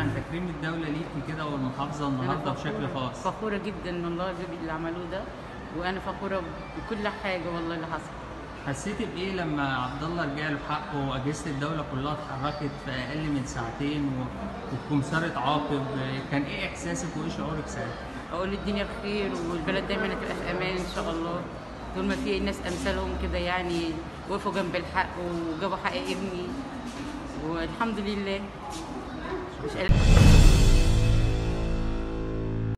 عن تكريم الدوله ليكي كده والمحافظه النهارده أنا بشكل فخورة- خاص فخورة جدا والله باللي عملوه ده وانا فخورة بكل حاجة والله اللي حصل حسيتي بايه لما عبد الله رجع له حقه واجهزه الدوله كلها اتحركت في اقل من ساعتين و- والكمثرى عاقب كان ايه احساسك وايه شعورك ساعتها؟ اقول الدنيا بخير والبلد دايما هتبقى في امان ان شاء الله طول ما في ناس امثالهم كده يعني وقفوا جنب الحق وجابوا حق ابني والحمد لله مش قادرة-